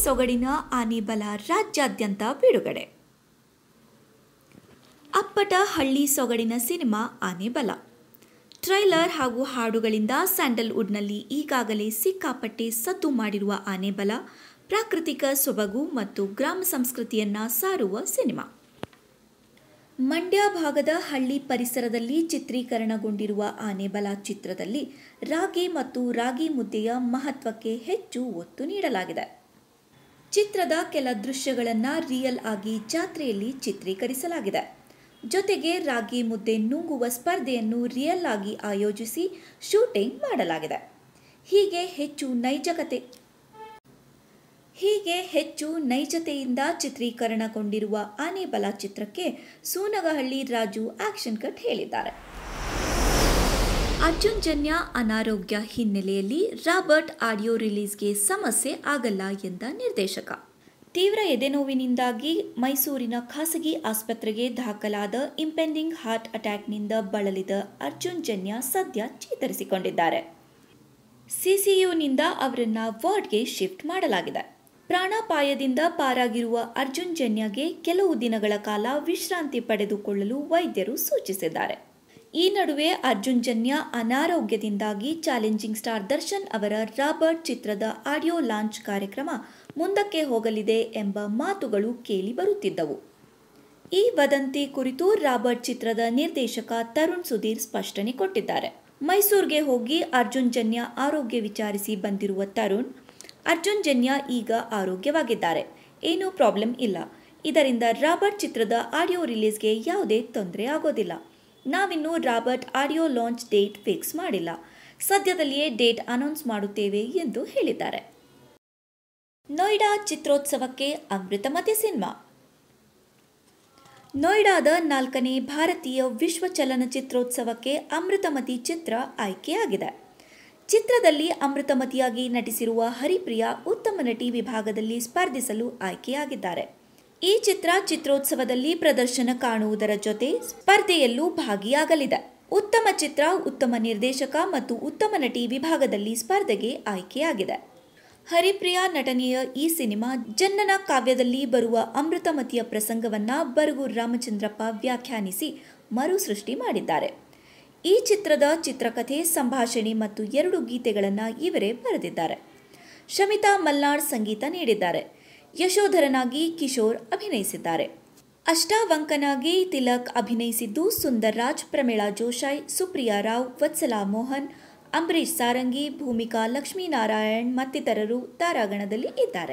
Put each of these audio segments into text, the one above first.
ಸೊಗಡಿನ ಆನೆಬಲ ರಾಜ್ಯಾದ್ಯಂತ ಬಿಡುಗಡೆ ಅಪ್ಪಟ ಹಳ್ಳಿ ಸೊಗಡಿನ ಸಿನಿಮಾ ಆನೆಬಲ ಟ್ರೈಲರ್ ಹಾಗೂ ಹಾಡುಗಳಿಂದ ಸ್ಯಾಂಡಲ್ವುಡ್ನಲ್ಲಿ ಈಗಾಗಲೇ ಸಿಕ್ಕಾಪಟ್ಟೆ ಸದ್ದು ಮಾಡಿರುವ ಆನೆಬಲ ಪ್ರಾಕೃತಿಕ ಸೊಬಗು ಮತ್ತು ಗ್ರಾಮ ಸಂಸ್ಕೃತಿಯನ್ನ ಸಾರುವ ಸಿನಿಮಾ ಮಂಡ್ಯ ಭಾಗದ ಹಳ್ಳಿ ಪರಿಸರದಲ್ಲಿ ಚಿತ್ರೀಕರಣಗೊಂಡಿರುವ ಆನೆಬಲ ಚಿತ್ರದಲ್ಲಿ ರಾಗಿ ಮತ್ತು ರಾಗಿ ಮುದ್ದೆಯ ಮಹತ್ವಕ್ಕೆ ಹೆಚ್ಚು ಒತ್ತು ನೀಡಲಾಗಿದೆ ಚಿತ್ರದ ಕೆಲ ದೃಶ್ಯಗಳನ್ನು ರಿಯಲ್ ಆಗಿ ಜಾತ್ರೆಯಲ್ಲಿ ಚಿತ್ರೀಕರಿಸಲಾಗಿದೆ ಜೊತೆಗೆ ರಾಗಿ ಮುದ್ದೆ ನುಂಗುವ ಸ್ಪರ್ಧೆಯನ್ನು ರಿಯಲ್ ಆಗಿ ಆಯೋಜಿಸಿ ಶೂಟಿಂಗ್ ಮಾಡಲಾಗಿದೆ ಹೀಗೆ ಹೆಚ್ಚು ನೈಜಕತೆ ಹೀಗೆ ಹೆಚ್ಚು ನೈಜತೆಯಿಂದ ಚಿತ್ರೀಕರಣಗೊಂಡಿರುವ ಆನೆಬಲ ಚಿತ್ರಕ್ಕೆ ಸೂನಗಹಳ್ಳಿ ರಾಜು ಆಕ್ಷನ್ ಕಟ್ ಹೇಳಿದ್ದಾರೆ ಅರ್ಜುನ್ ಜನ್ಯ ಅನಾರೋಗ್ಯ ಹಿನ್ನೆಲೆಯಲ್ಲಿ ರಾಬರ್ಟ್ ಆಡಿಯೋ ರಿಲೀಸ್ಗೆ ಸಮಸ್ಯೆ ಆಗಲ್ಲ ಎಂದ ನಿರ್ದೇಶಕ ತೀವ್ರ ಎದೆನೋವಿನಿಂದಾಗಿ ಮೈಸೂರಿನ ಖಾಸಗಿ ಆಸ್ಪತ್ರೆಗೆ ದಾಖಲಾದ ಇಂಪೆಂಡಿಂಗ್ ಹಾರ್ಟ್ ಅಟ್ಯಾಕ್ನಿಂದ ಬಳಲಿದ ಅರ್ಜುನ್ ಜನ್ಯ ಸದ್ಯ ಚೇತರಿಸಿಕೊಂಡಿದ್ದಾರೆ ಸಿಸಿಯುನಿಂದ ಅವರನ್ನ ವಾರ್ಡ್ಗೆ ಶಿಫ್ಟ್ ಮಾಡಲಾಗಿದೆ ಪ್ರಾಣಾಪಾಯದಿಂದ ಪಾರಾಗಿರುವ ಅರ್ಜುನ್ ಜನ್ಯಗೆ ಕೆಲವು ದಿನಗಳ ಕಾಲ ವಿಶ್ರಾಂತಿ ಪಡೆದುಕೊಳ್ಳಲು ವೈದ್ಯರು ಸೂಚಿಸಿದ್ದಾರೆ ಈ ನಡುವೆ ಅರ್ಜುನ್ ಜನ್ಯ ಅನಾರೋಗ್ಯದಿಂದಾಗಿ ಚಾಲೆಂಜಿಂಗ್ ಸ್ಟಾರ್ ದರ್ಶನ್ ಅವರ ರಾಬರ್ಟ್ ಚಿತ್ರದ ಆಡಿಯೋ ಲಾಂಚ್ ಕಾರ್ಯಕ್ರಮ ಮುಂದಕ್ಕೆ ಹೋಗಲಿದೆ ಎಂಬ ಮಾತುಗಳು ಕೇಳಿ ಬರುತ್ತಿದ್ದವು ಈ ವದಂತಿ ಕುರಿತು ರಾಬರ್ಟ್ ಚಿತ್ರದ ನಿರ್ದೇಶಕ ತರುಣ್ ಸುಧೀರ್ ಸ್ಪಷ್ಟನೆ ಕೊಟ್ಟಿದ್ದಾರೆ ಮೈಸೂರಿಗೆ ಹೋಗಿ ಅರ್ಜುನ್ ಜನ್ಯ ಆರೋಗ್ಯ ವಿಚಾರಿಸಿ ಬಂದಿರುವ ತರುಣ್ ಅರ್ಜುನ್ ಜನ್ಯ ಈಗ ಆರೋಗ್ಯವಾಗಿದ್ದಾರೆ ಏನೂ ಪ್ರಾಬ್ಲಮ್ ಇಲ್ಲ ಇದರಿಂದ ರಾಬರ್ಟ್ ಚಿತ್ರದ ಆಡಿಯೋ ರಿಲೀಸ್ಗೆ ಯಾವುದೇ ತೊಂದರೆ ಆಗೋದಿಲ್ಲ ನಾವಿನ್ನೂ Robert audio launch date fix ಮಾಡಿಲ್ಲ ಸದ್ಯದಲ್ಲಿಯೇ ಡೇಟ್ ಅನೌನ್ಸ್ ಮಾಡುತ್ತೇವೆ ಎಂದು ಹೇಳಿದ್ದಾರೆ ನೋಯ್ಡಾ ಚಿತ್ರೋತ್ಸವಕ್ಕೆ ಅಮೃತಮತಿ ಸಿನಿಮಾ ನೋಯ್ಡಾದ ನಾಲ್ಕನೇ ಭಾರತೀಯ ವಿಶ್ವ ಚಲನಚಿತ್ರೋತ್ಸವಕ್ಕೆ ಅಮೃತಮತಿ ಚಿತ್ರ ಆಯ್ಕೆಯಾಗಿದೆ ಚಿತ್ರದಲ್ಲಿ ಅಮೃತಮತಿಯಾಗಿ ನಟಿಸಿರುವ ಹರಿಪ್ರಿಯಾ ಉತ್ತಮ ನಟಿ ವಿಭಾಗದಲ್ಲಿ ಸ್ಪರ್ಧಿಸಲು ಆಯ್ಕೆಯಾಗಿದ್ದಾರೆ ಈ ಚಿತ್ರ ಚಿತ್ರೋತ್ಸವದಲ್ಲಿ ಪ್ರದರ್ಶನ ಕಾಣುವುದರ ಜೊತೆ ಸ್ಪರ್ಧೆಯಲ್ಲೂ ಭಾಗಿಯಾಗಲಿದೆ ಉತ್ತಮ ಚಿತ್ರ ಉತ್ತಮ ನಿರ್ದೇಶಕ ಮತ್ತು ಉತ್ತಮ ನಟಿ ವಿಭಾಗದಲ್ಲಿ ಸ್ಪರ್ಧೆಗೆ ಆಯ್ಕೆಯಾಗಿದೆ ಹರಿಪ್ರಿಯಾ ನಟನೆಯ ಈ ಸಿನಿಮಾ ಜನ್ನನ ಕಾವ್ಯದಲ್ಲಿ ಬರುವ ಅಮೃತಮತಿಯ ಪ್ರಸಂಗವನ್ನ ಬರಗು ರಾಮಚಂದ್ರಪ್ಪ ವ್ಯಾಖ್ಯಾನಿಸಿ ಮರುಸೃಷ್ಟಿ ಮಾಡಿದ್ದಾರೆ ಈ ಚಿತ್ರದ ಚಿತ್ರಕಥೆ ಸಂಭಾಷಣೆ ಮತ್ತು ಎರಡು ಗೀತೆಗಳನ್ನು ಇವರೇ ಬರೆದಿದ್ದಾರೆ ಶಮಿತಾ ಮಲ್ನಾಡ್ ಸಂಗೀತ ನೀಡಿದ್ದಾರೆ ಯಶೋಧರನಾಗಿ ಕಿಶೋರ್ ಅಭಿನಯಿಸಿದ್ದಾರೆ ಅಷ್ಟಾವಂಕನಾಗಿ ತಿಲಕ್ ಅಭಿನಯಿಸಿದ್ದು ಸುಂದರ್ ರಾಜ್ ಪ್ರಮೀಳಾ ಜೋಶಾಯ್ ಸುಪ್ರಿಯಾ ರಾವ್ ವತ್ಸಲಾ ಮೋಹನ್ ಅಂಬರೀಶ್ ಸಾರಂಗಿ ಭೂಮಿಕಾ ಲಕ್ಷ್ಮೀನಾರಾಯಣ್ ಮತ್ತಿತರರು ತಾರಾಗಣದಲ್ಲಿ ಇದ್ದಾರೆ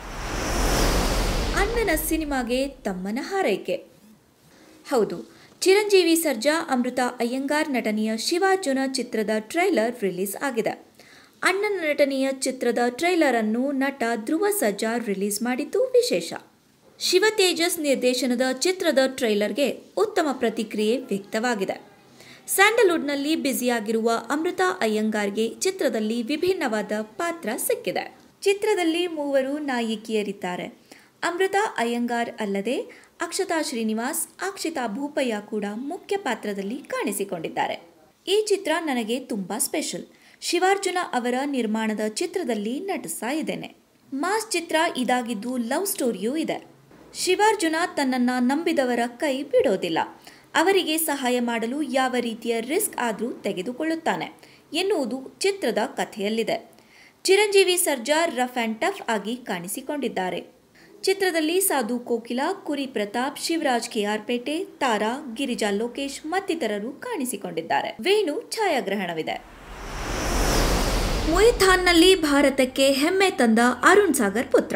ಅಣ್ಣನ ಸಿನಿಮಾಗೆ ತಮ್ಮನ ಹಾರೈಕೆ ಹೌದು ಚಿರಂಜೀವಿ ಸರ್ಜಾ ಅಮೃತ ಅಯ್ಯಂಗಾರ್ ನಟನೆಯ ಶಿವಾರ್ಜುನ ಚಿತ್ರದ ಟ್ರೈಲರ್ ರಿಲೀಸ್ ಆಗಿದೆ ಅಣ್ಣನ ನಟನೆಯ ಚಿತ್ರದ ಟ್ರೈಲರ್ ಅನ್ನು ನಟ ಧ್ರುವ ಸರ್ಜಾ ರಿಲೀಸ್ ಮಾಡಿದ್ದು ವಿಶೇಷ ಶಿವತೇಜಸ್ ನಿರ್ದೇಶನದ ಚಿತ್ರದ ಟ್ರೈಲರ್ಗೆ ಉತ್ತಮ ಪ್ರತಿಕ್ರಿಯೆ ವ್ಯಕ್ತವಾಗಿದೆ ಸ್ಯಾಂಡಲ್ವುಡ್ನಲ್ಲಿ ಬ್ಯುಸಿಯಾಗಿರುವ ಅಮೃತ ಅಯ್ಯಂಗಾರ್ಗೆ ಚಿತ್ರದಲ್ಲಿ ವಿಭಿನ್ನವಾದ ಪಾತ್ರ ಸಿಕ್ಕಿದೆ ಚಿತ್ರದಲ್ಲಿ ಮೂವರು ನಾಯಕಿಯರಿದ್ದಾರೆ ಅಮೃತ ಅಯ್ಯಂಗಾರ್ ಅಲ್ಲದೆ ಅಕ್ಷತಾ ಶ್ರೀನಿವಾಸ್ ಅಕ್ಷಿತಾ ಭೂಪಯ್ಯ ಕೂಡ ಮುಖ್ಯ ಪಾತ್ರದಲ್ಲಿ ಕಾಣಿಸಿಕೊಂಡಿದ್ದಾರೆ ಈ ಚಿತ್ರ ನನಗೆ ತುಂಬಾ ಸ್ಪೆಷಲ್ ಶಿವಾರ್ಜುನ ಅವರ ನಿರ್ಮಾಣದ ಚಿತ್ರದಲ್ಲಿ ನಟಿಸ್ತಾ ಇದ್ದೇನೆ ಮಾಸ್ ಚಿತ್ರ ಇದಾಗಿದ್ದು ಲವ್ ಸ್ಟೋರಿಯೂ ಇದೆ ಶಿವಾರ್ಜುನ ತನ್ನನ್ನ ನಂಬಿದವರ ಕೈ ಬಿಡೋದಿಲ್ಲ ಅವರಿಗೆ ಸಹಾಯ ಮಾಡಲು ಯಾವ ರೀತಿಯ ರಿಸ್ಕ್ ಆದರೂ ತೆಗೆದುಕೊಳ್ಳುತ್ತಾನೆ ಎನ್ನುವುದು ಚಿತ್ರದ ಕಥೆಯಲ್ಲಿದೆ Chiranjeevi Sarja rough and tough ಆಗಿ ಕಾಣಿಸಿಕೊಂಡಿದ್ದಾರೆ ಚಿತ್ರದಲ್ಲಿ ಸಾಧು ಕೋಕಿಲ ಕುರಿ ಪ್ರತಾಪ್ ಶಿವರಾಜ್ ಕೆಆರ್ಪೇಟೆ ತಾರಾ ಗಿರಿಜಾ ಲೋಕೇಶ್ ಮತ್ತಿತರರು ಕಾಣಿಸಿಕೊಂಡಿದ್ದಾರೆ ವೇಣು ಛಾಯಾಗ್ರಹಣವಿದೆ ಮುಯಿಥಾನ್ನಲ್ಲಿ ಭಾರತಕ್ಕೆ ಹೆಮ್ಮೆ ತಂದ ಅರುಣ್ ಸಾಗರ್ ಪುತ್ರ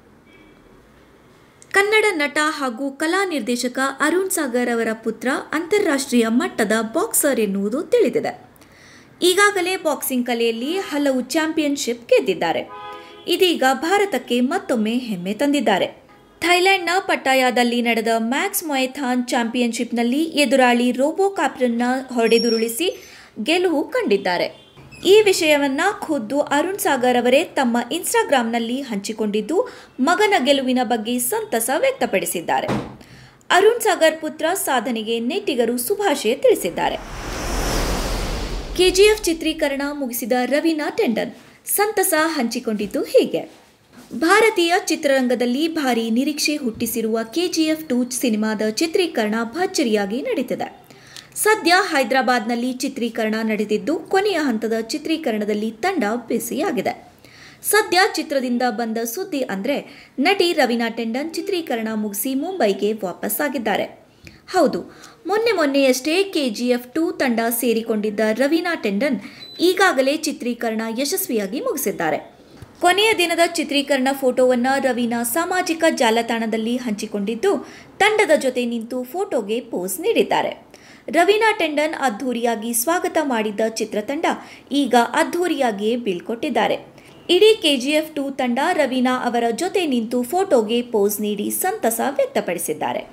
ಕನ್ನಡ ನಟ ಹಾಗೂ ಕಲಾ ನಿರ್ದೇಶಕ ಅರುಣ್ ಸಾಗರ್ ಅವರ ಪುತ್ರ ಅಂತಾರಾಷ್ಟ್ರೀಯ ಮಟ್ಟದ ಬಾಕ್ಸರ್ ಎನ್ನುವುದು ತಿಳಿದಿದೆ ಈಗಾಗಲೇ ಬಾಕ್ಸಿಂಗ್ ಕಲೆಯಲ್ಲಿ ಹಲವು ಚಾಂಪಿಯನ್ಶಿಪ್ ಗೆದ್ದಿದ್ದಾರೆ ಇದೀಗ ಭಾರತಕ್ಕೆ ಮತ್ತೊಮ್ಮೆ ಹೆಮ್ಮೆ ತಂದಿದ್ದಾರೆ ಥೈಲ್ಯಾಂಡ್ನ ಪಟ್ಟಾಯಾದಲ್ಲಿ ನಡೆದ ಮ್ಯಾಕ್ಸ್ ಮೊಯಥಾನ್ ಚಾಂಪಿಯನ್ಶಿಪ್ನಲ್ಲಿ ಎದುರಾಳಿ ರೋಬೋಕಾಪ್ರನ್ನ ಹೊಡೆದುರುಳಿಸಿ ಗೆಲುವು ಕಂಡಿದ್ದಾರೆ ಈ ವಿಷಯವನ್ನ ಖುದ್ದು ಅರುಣ್ ಸಾಗರ್ ಅವರೇ ತಮ್ಮ ಇನ್ಸ್ಟಾಗ್ರಾಂನಲ್ಲಿ ಹಂಚಿಕೊಂಡಿದ್ದು ಮಗನ ಗೆಲುವಿನ ಬಗ್ಗೆ ಸಂತಸ ವ್ಯಕ್ತಪಡಿಸಿದ್ದಾರೆ ಅರುಣ್ ಸಾಗರ್ ಪುತ್ರ ಸಾಧನೆಗೆ ನೆಟ್ಟಿಗರು ಶುಭಾಶಯ ತಿಳಿಸಿದ್ದಾರೆ ಕೆಜಿಎಫ್ ಚಿತ್ರೀಕರಣ ಮುಗಿಸಿದ ರವೀನಾ ಟೆಂಡನ್ ಸಂತಸ ಹಂಚಿಕೊಂಡಿದ್ದು ಹೀಗೆ ಭಾರತೀಯ ಚಿತ್ರರಂಗದಲ್ಲಿ ಭಾರಿ ನಿರೀಕ್ಷೆ ಹುಟ್ಟಿಸಿರುವ ಕೆಜಿಎಫ್ ಟೂ ಸಿನಿಮಾದ ಚಿತ್ರೀಕರಣ ಭರ್ಜರಿಯಾಗಿ ನಡೀತಿದೆ ಸದ್ಯ ಹೈದರಾಬಾದ್ನಲ್ಲಿ ಚಿತ್ರೀಕರಣ ನಡೆದಿದ್ದು ಕೊನೆಯ ಹಂತದ ಚಿತ್ರೀಕರಣದಲ್ಲಿ ತಂಡ ಬ್ಯುಸಿಯಾಗಿದೆ ಸದ್ಯ ಚಿತ್ರದಿಂದ ಬಂದ ಸುದ್ದಿ ಅಂದರೆ ನಟಿ ರವೀನಾ ಟೆಂಡನ್ ಚಿತ್ರೀಕರಣ ಮುಗಿಸಿ ಮುಂಬೈಗೆ ವಾಪಸ್ಸಾಗಿದ್ದಾರೆ ಹೌದು ಮೊನ್ನೆ ಮೊನ್ನೆಯಷ್ಟೇ ಕೆಜಿಎಫ್ ಟೂ ತಂಡ ಸೇರಿಕೊಂಡಿದ್ದ ರವೀನಾ ಟೆಂಡನ್ ಈಗಾಗಲೇ ಚಿತ್ರೀಕರಣ ಯಶಸ್ವಿಯಾಗಿ ಮುಗಿಸಿದ್ದಾರೆ ಕೊನೆಯ ದಿನದ ಚಿತ್ರೀಕರಣ ಫೋಟೋವನ್ನು ರವೀನಾ ಸಾಮಾಜಿಕ ಜಾಲತಾಣದಲ್ಲಿ ಹಂಚಿಕೊಂಡಿದ್ದು ತಂಡದ ಜೊತೆ ನಿಂತು ಫೋಟೋಗೆ ಪೋಸ್ ನೀಡಿದ್ದಾರೆ ರವೀನಾ ಟೆಂಡನ್ ಅದ್ಧೂರಿಯಾಗಿ ಸ್ವಾಗತ ಮಾಡಿದ್ದ ಚಿತ್ರತಂಡ ಈಗ ಅದ್ಧೂರಿಯಾಗಿಯೇ ಬೀಳ್ಕೊಟ್ಟಿದ್ದಾರೆ ಇಡೀ ಕೆಜಿಎಫ್ ಟೂ ತಂಡ ರವೀನಾ ಅವರ ಜೊತೆ ನಿಂತು ಫೋಟೋಗೆ ಪೋಸ್ ನೀಡಿ ಸಂತಸ ವ್ಯಕ್ತಪಡಿಸಿದ್ದಾರೆ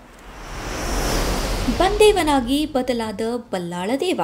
ಬಂದೇವನಾಗಿ ಬದಲಾದ ಬಲ್ಲಾಳ ದೇವ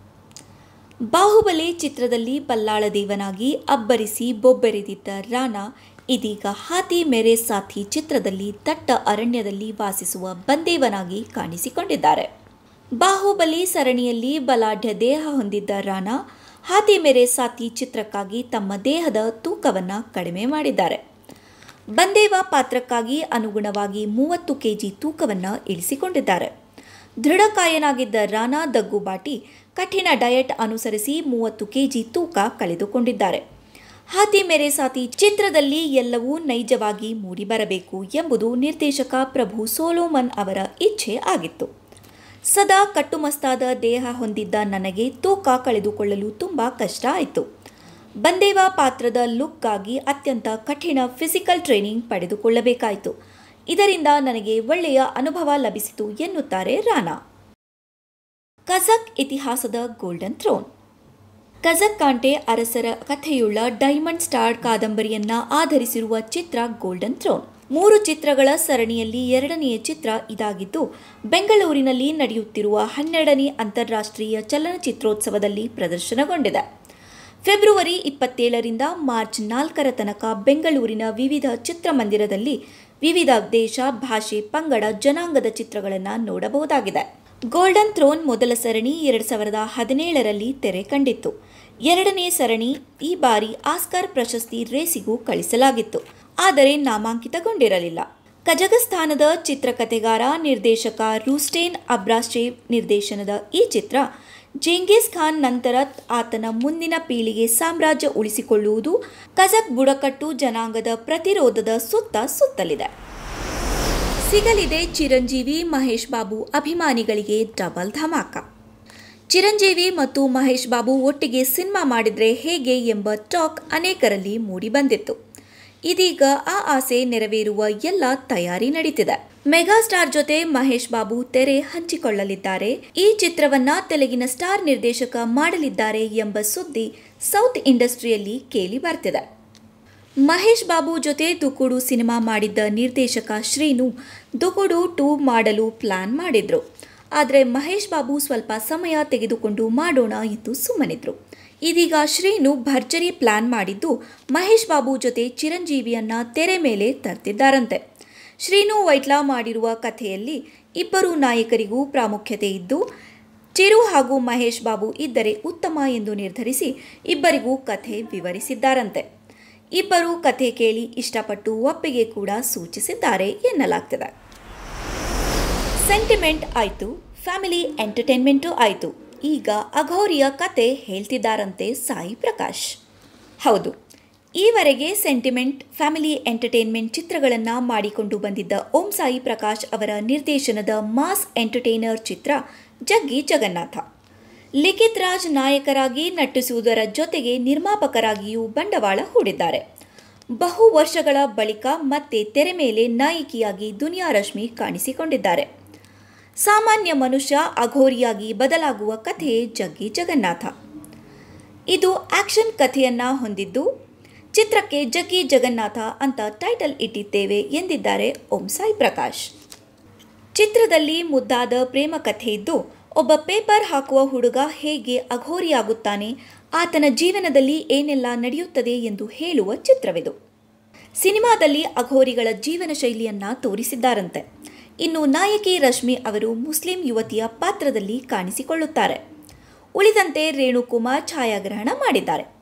ಬಾಹುಬಲಿ ಚಿತ್ರದಲ್ಲಿ ಬಲ್ಲಾಳ ದೇವನಾಗಿ ಅಬ್ಬರಿಸಿ ಬೊಬ್ಬೆರೆದಿದ್ದ ರಾಣಾ ಇದೀಗ ಹಾತಿ ಮೇರೆ ಸಾಥಿ ಚಿತ್ರದಲ್ಲಿ ದಟ್ಟ ಅರಣ್ಯದಲ್ಲಿ ವಾಸಿಸುವ ಬಂದೇವನಾಗಿ ಕಾಣಿಸಿಕೊಂಡಿದ್ದಾರೆ ಬಾಹುಬಲಿ ಸರಣಿಯಲ್ಲಿ ಬಲಾಢ್ಯ ದೇಹ ಹೊಂದಿದ್ದ ರಾಣಾ ಹಾತಿ ಮೇರೆ ಸಾಥಿ ಚಿತ್ರಕ್ಕಾಗಿ ತಮ್ಮ ದೇಹದ ತೂಕವನ್ನು ಕಡಿಮೆ ಮಾಡಿದ್ದಾರೆ ಬಂದೇವ ಪಾತ್ರಕ್ಕಾಗಿ ಅನುಗುಣವಾಗಿ ಮೂವತ್ತು ಕೆಜಿ ತೂಕವನ್ನು ಇಳಿಸಿಕೊಂಡಿದ್ದಾರೆ ದೃಢಕಾಯನಾಗಿದ್ದ ರಾಣಾ ದಗ್ಗುಬಾಟಿ ಕಠಿಣ ಡಯಟ್ ಅನುಸರಿಸಿ ಮೂವತ್ತು ಕೆಜಿ ತೂಕ ಕಳೆದುಕೊಂಡಿದ್ದಾರೆ ಹಾತಿ ಮೇರೆ ಸಾತಿ ಚಿತ್ರದಲ್ಲಿ ಎಲ್ಲವೂ ನೈಜವಾಗಿ ಮೂಡಿಬರಬೇಕು ಎಂಬುದು ನಿರ್ದೇಶಕ ಪ್ರಭು ಸೋಲೋಮನ್ ಅವರ ಇಚ್ಛೆ ಆಗಿತ್ತು ಸದಾ ಕಟ್ಟುಮಸ್ತಾದ ದೇಹ ಹೊಂದಿದ್ದ ನನಗೆ ತೂಕ ಕಳೆದುಕೊಳ್ಳಲು ತುಂಬ ಕಷ್ಟ ಆಯಿತು ಬಂದೇವ ಪಾತ್ರದ ಲುಕ್ಗಾಗಿ ಅತ್ಯಂತ ಕಠಿಣ ಫಿಸಿಕಲ್ ಟ್ರೈನಿಂಗ್ ಪಡೆದುಕೊಳ್ಳಬೇಕಾಯಿತು ಇದರಿಂದ ನನಗೆ ಒಳ್ಳೆಯ ಅನುಭವ ಲಭಿಸಿತು ಎನ್ನುತ್ತಾರೆ ರಾಣಾ ಕಜಕ್ ಇತಿಹಾಸದ ಗೋಲ್ಡನ್ ಥ್ರೋನ್ ಕಜಕ್ ಕಾಂಟೆ ಅರಸರ ಕಥೆಯುಳ್ಳ ಡೈಮಂಡ್ ಸ್ಟಾರ್ ಕಾದಂಬರಿಯನ್ನ ಆಧರಿಸಿರುವ ಚಿತ್ರ ಗೋಲ್ಡನ್ ಥ್ರೋನ್ ಮೂರು ಚಿತ್ರಗಳ ಸರಣಿಯಲ್ಲಿ ಎರಡನೆಯ ಚಿತ್ರ ಇದಾಗಿದ್ದು ಬೆಂಗಳೂರಿನಲ್ಲಿ ನಡೆಯುತ್ತಿರುವ ಹನ್ನೆರಡನೇ ಅಂತಾರಾಷ್ಟ್ರೀಯ ಚಲನಚಿತ್ರೋತ್ಸವದಲ್ಲಿ ಪ್ರದರ್ಶನಗೊಂಡಿದೆ ಫೆಬ್ರವರಿ ಇಪ್ಪತ್ತೇಳರಿಂದ ಮಾರ್ಚ್ ನಾಲ್ಕರ ತನಕ ಬೆಂಗಳೂರಿನ ವಿವಿಧ ಚಿತ್ರಮಂದಿರದಲ್ಲಿ ವಿವಿಧ ದೇಶ ಭಾಷೆ ಪಂಗಡ ಜನಾಂಗದ ಚಿತ್ರಗಳನ್ನು ನೋಡಬಹುದಾಗಿದೆ ಗೋಲ್ಡನ್ ಥ್ರೋನ್ ಮೊದಲ ಸರಣಿ ಎರಡು ಸಾವಿರದ ಹದಿನೇಳರಲ್ಲಿ ತೆರೆ ಕಂಡಿತ್ತು ಎರಡನೇ ಸರಣಿ ಈ ಬಾರಿ ಆಸ್ಕರ್ ಪ್ರಶಸ್ತಿ ರೇಸಿಗೂ ಕಳಿಸಲಾಗಿತ್ತು ಆದರೆ ನಾಮಾಂಕಿತಗೊಂಡಿರಲಿಲ್ಲ ಕಜಗಸ್ತಾನದ ಚಿತ್ರಕಥೆಗಾರ ನಿರ್ದೇಶಕ ರೂಸ್ಟೇನ್ ಅಬ್ರಾಸ್ಚೇವ್ ನಿರ್ದೇಶನದ ಈ ಚಿತ್ರ ಜೆಂಗಿಸ್ ಖಾನ್ ನಂತರ ಆತನ ಮುಂದಿನ ಪೀಳಿಗೆ ಸಾಮ್ರಾಜ್ಯ ಉಳಿಸಿಕೊಳ್ಳುವುದು ಕಜಕ್ ಬುಡಕಟ್ಟು ಜನಾಂಗದ ಪ್ರತಿರೋಧದ ಸುತ್ತ ಸುತ್ತಲಿದೆ ಸಿಗಲಿದೆ ಚಿರಂಜೀವಿ ಮಹೇಶ್ ಬಾಬು ಅಭಿಮಾನಿಗಳಿಗೆ ಡಬಲ್ ಧಮಾಕ ಚಿರಂಜೀವಿ ಮತ್ತು ಮಹೇಶ್ ಬಾಬು ಒಟ್ಟಿಗೆ ಸಿನಿಮಾ ಮಾಡಿದ್ರೆ ಹೇಗೆ ಎಂಬ ಟಾಕ್ ಅನೇಕರಲ್ಲಿ ಮೂಡಿಬಂದಿತ್ತು ಇದೀಗ ಆ ಆಸೆ ನೆರವೇರುವ ಎಲ್ಲ ತಯಾರಿ ನಡೀತಿದೆ ಮೆಗಾಸ್ಟಾರ್ ಜೊತೆ ಮಹೇಶ್ ಬಾಬು ತೆರೆ ಹಂಚಿಕೊಳ್ಳಲಿದ್ದಾರೆ ಈ ಚಿತ್ರವನ್ನ ತೆಲುಗಿನ ಸ್ಟಾರ್ ನಿರ್ದೇಶಕ ಮಾಡಲಿದ್ದಾರೆ ಎಂಬ ಸುದ್ದಿ ಸೌತ್ ಇಂಡಸ್ಟ್ರಿಯಲ್ಲಿ ಕೇಳಿ ಬರ್ತಿದೆ ಮಹೇಶ್ ಬಾಬು ಜೊತೆ ದುಕುಡು ಸಿನಿಮಾ ಮಾಡಿದ್ದ ನಿರ್ದೇಶಕ ಶ್ರೀನು ದುಕುಡು ಟೂ ಮಾಡಲು ಪ್ಲಾನ್ ಮಾಡಿದ್ರು ಆದರೆ ಮಹೇಶ್ ಬಾಬು ಸ್ವಲ್ಪ ಸಮಯ ತೆಗೆದುಕೊಂಡು ಮಾಡೋಣ ಎಂದು ಸುಮ್ಮನಿದ್ರು ಇದೀಗ ಶ್ರೀನು ಭರ್ಜರಿ ಪ್ಲಾನ್ ಮಾಡಿದ್ದು ಮಹೇಶ್ ಬಾಬು ಜೊತೆ ಚಿರಂಜೀವಿಯನ್ನ ತೆರೆ ಮೇಲೆ ತರ್ತಿದ್ದಾರಂತೆ ಶ್ರೀನು ವೈಟ್ಲಾ ಮಾಡಿರುವ ಕಥೆಯಲ್ಲಿ ಇಬ್ಬರು ನಾಯಕರಿಗೂ ಪ್ರಾಮುಖ್ಯತೆ ಇದ್ದು ಚಿರು ಹಾಗೂ ಮಹೇಶ್ ಬಾಬು ಇದ್ದರೆ ಉತ್ತಮ ಎಂದು ನಿರ್ಧರಿಸಿ ಇಬ್ಬರಿಗೂ ಕಥೆ ವಿವರಿಸಿದ್ದಾರಂತೆ ಇಬ್ಬರು ಕಥೆ ಕೇಳಿ ಇಷ್ಟಪಟ್ಟು ಒಪ್ಪಿಗೆ ಕೂಡ ಸೂಚಿಸಿದ್ದಾರೆ ಎನ್ನಲಾಗ್ತಿದೆ ಸೆಂಟಿಮೆಂಟ್ ಆಯಿತು ಫ್ಯಾಮಿಲಿ ಎಂಟರ್ಟೈನ್ಮೆಂಟು ಆಯಿತು ಈಗ ಅಘೋರಿಯ ಕತೆ ಹೇಳ್ತಿದ್ದಾರಂತೆ ಸಾಯಿ ಪ್ರಕಾಶ್ ಹೌದು ಈವರೆಗೆ ಸೆಂಟಿಮೆಂಟ್ ಫ್ಯಾಮಿಲಿ ಎಂಟರ್ಟೈನ್ಮೆಂಟ್ ಚಿತ್ರಗಳನ್ನು ಮಾಡಿಕೊಂಡು ಬಂದಿದ್ದ ಓಂ ಸಾಯಿ ಪ್ರಕಾಶ್ ಅವರ ನಿರ್ದೇಶನದ ಮಾಸ್ ಎಂಟರ್ಟೈನರ್ ಚಿತ್ರ ಜಗ್ಗಿ ಜಗನ್ನಾಥ ಲಿಖಿತ್ ರಾಜ್ ನಾಯಕರಾಗಿ ನಟಿಸುವುದರ ಜೊತೆಗೆ ನಿರ್ಮಾಪಕರಾಗಿಯೂ ಬಂಡವಾಳ ಹೂಡಿದ್ದಾರೆ ಬಹು ವರ್ಷಗಳ ಬಳಿಕ ಮತ್ತೆ ತೆರೆ ಮೇಲೆ ನಾಯಕಿಯಾಗಿ ದುನಿಯಾ ರಶ್ಮಿ ಕಾಣಿಸಿಕೊಂಡಿದ್ದಾರೆ ಸಾಮಾನ್ಯ ಮನುಷ್ಯ ಅಘೋರಿಯಾಗಿ ಬದಲಾಗುವ ಕಥೆಯೇ ಜಗ್ಗಿ ಜಗನ್ನಾಥ ಇದು ಆಕ್ಷನ್ ಕಥೆಯನ್ನ ಹೊಂದಿದ್ದು ಚಿತ್ರಕ್ಕೆ ಜಗ್ಗಿ ಜಗನ್ನಾಥ ಅಂತ ಟೈಟಲ್ ಇಟ್ಟಿದ್ದೇವೆ ಎಂದಿದ್ದಾರೆ ಓಂ ಸಾಯಿ ಪ್ರಕಾಶ್ ಚಿತ್ರದಲ್ಲಿ ಮುದ್ದಾದ ಪ್ರೇಮ ಕಥೆ ಇದ್ದು ಒಬ್ಬ ಪೇಪರ್ ಹಾಕುವ ಹುಡುಗ ಹೇಗೆ ಅಘೋರಿಯಾಗುತ್ತಾನೆ ಆತನ ಜೀವನದಲ್ಲಿ ಏನೆಲ್ಲ ನಡೆಯುತ್ತದೆ ಎಂದು ಹೇಳುವ ಚಿತ್ರವಿದು ಸಿನಿಮಾದಲ್ಲಿ ಅಘೋರಿಗಳ ಜೀವನ ಶೈಲಿಯನ್ನ ತೋರಿಸಿದ್ದಾರಂತೆ ಇನ್ನು ನಾಯಕಿ ರಶ್ಮಿ ಅವರು ಮುಸ್ಲಿಂ ಯುವತಿಯ ಪಾತ್ರದಲ್ಲಿ ಕಾಣಿಸಿಕೊಳ್ಳುತ್ತಾರೆ ಉಳಿದಂತೆ ರೇಣುಕುಮಾರ್ ಛಾಯಾಗ್ರಹಣ ಮಾಡಿದ್ದಾರೆ